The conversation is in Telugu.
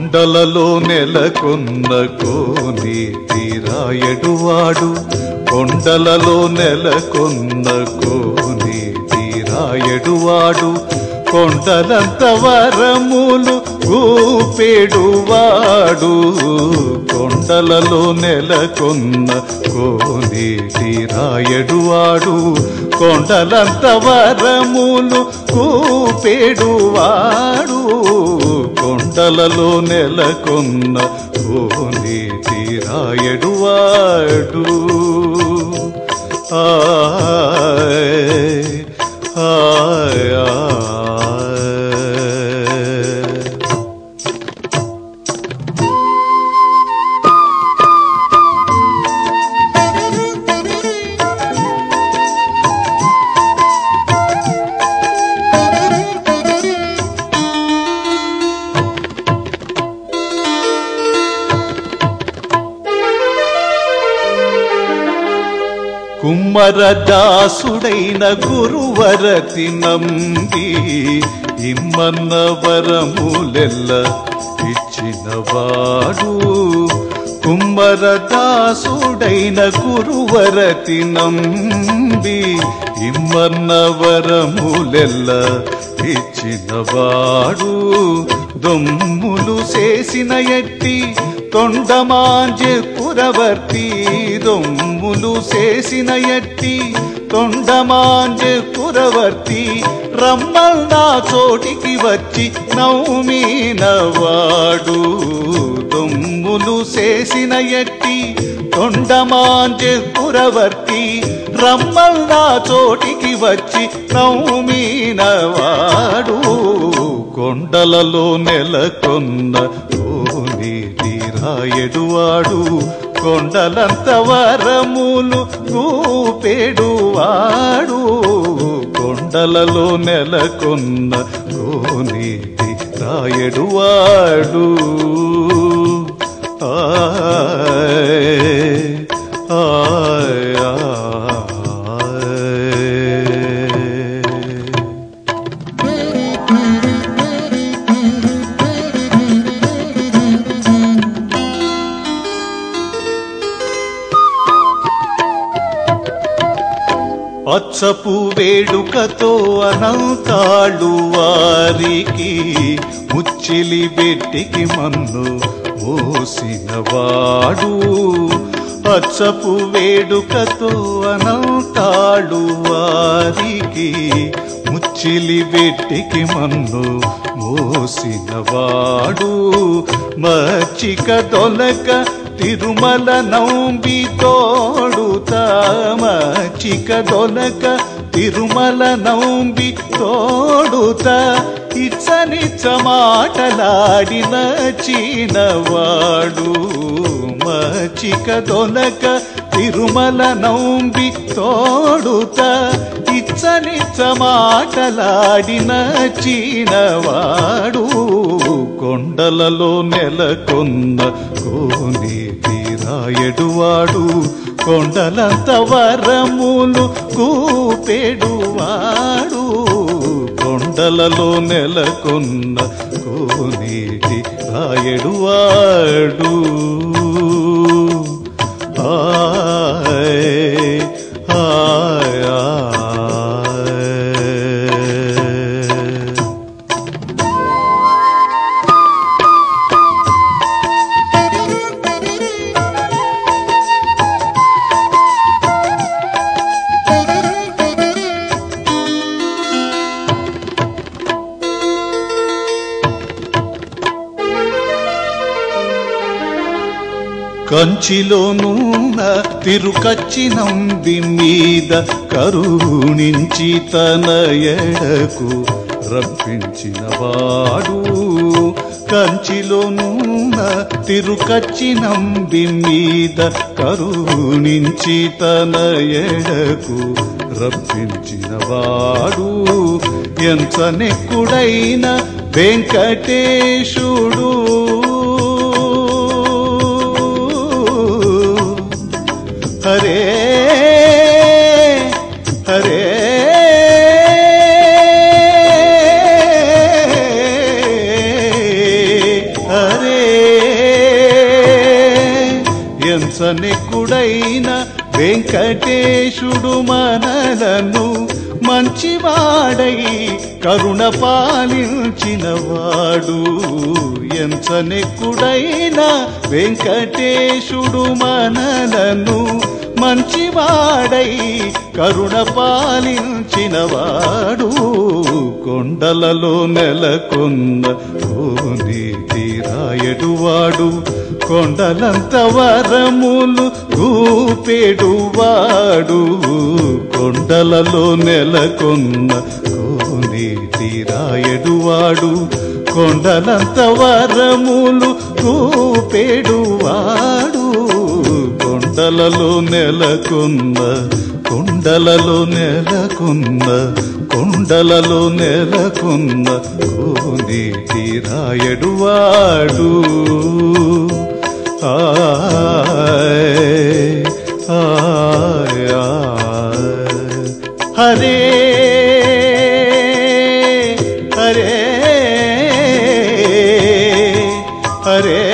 కొండలలో నెలకొన్న కోని తీరాయడువాడు కొండలలో నెలకొన్న కోని తీరాయడువాడు కొండలంత వరములు ఊపేడువాడు కొండలలో నెలకొన్న కోని తీరాయడువాడు కొండలంత వరములు కూపేడువాడు కొండలలో నెలకొన్న కోని తీరాయడువాడు ఆయ్ ఆయ్ ఆయ్ కుమ్మరదాసుడైన గురువరతి నంబి ఇమ్మన్న వరములెల్ల ఇచ్చినవాడు కుమ్మరదాసుడైన గురువరతి నంబి ఇమ్మన్న వరములెల్ల ఇచ్చినవాడు దొమ్ములు చేసిన ఎట్టి తొండమాంజె పురవర్తి దొమ్ములు చేసిన ఎట్టి తొండమాంజె పురవర్తి రమ్మల్నా చోటికి వచ్చి నౌమీనవాడు దొమ్ములు చేసిన ఎట్టి తొండమాంజె పురవర్తి రమ్మల్నా చోటికి వచ్చి నౌమీనవాడు కొండలలో నెలకొన్న కోని తీరాయడువాడు కొండలంత వరములు కూపెడువాడు కొండలలో నెలకొన్న కోని తీరాయడువాడు ఆయ్ ఆయ్ ఆయ్ అచ్చపు వేడుకతో అనంతాళ్ళు వారికి ముచ్చిలి బెట్టికి మన్ను మోసినవాడు అచ్చపు వేడుకతో అనంతాళ్ళు వారికి ముచ్చిలి బెట్టికి మన్ను మోసినవాడు మచ్చిక దొలక తిరుమల నౌంబి తోడుతా మచ్చిక దొలక తిరుమల నౌంబి తోడుత ఇచ్చనిచ్చ మాటలాడిన చీనవాడు మచ్చిక దొలక తిరుమల నౌంబి తోడుత ఇచ్చనిచ్చ మాటలాడిన చీనవాడు కొండలలో నెలకొన్న కోని తీరాయడువాడు కొండలంత వరములు కూపెడువాడు కొండలలో నెలకొన్న కోనేటి రాయడువాడు ఆయ్ ఆయ్ ఆయ్ కంచిలోనూన తిరుకచ్చి నంబి మీద కరుణించి తన ఎడకు రప్పించినవాడు కంచిలోనూన తిరుకచ్చి నంబి మీద కరుణించి తన ఎడకు రప్పించినవాడు ఎంత నెక్కుడైన వెంకటేశుడు హరే హరే హరే ఎంచనెక్కుడైన వెంకటేశుడు మనలను మంచివాడై కరుణ పాలించినవాడు ఎంచనెక్కుడైన వెంకటేశుడు మనలను మంచివాడై కరుణ పాలించినవాడు కొండలలో నెలకొన్న కోని తీరాయడువాడు కొండలంత వరములు రూపేడువాడు కొండలలో నెలకొన్న కోని తీరాయడువాడు కొండలంత వరములు రూపేడువాడు కొండలలో నెలకొన్న కొండలలో నెలకొన్న కొండలలో నెలకొన్న కోని తీరాయడువాడు ఆయ్ ఆయ్ ఆయ్. హరే హరే హరే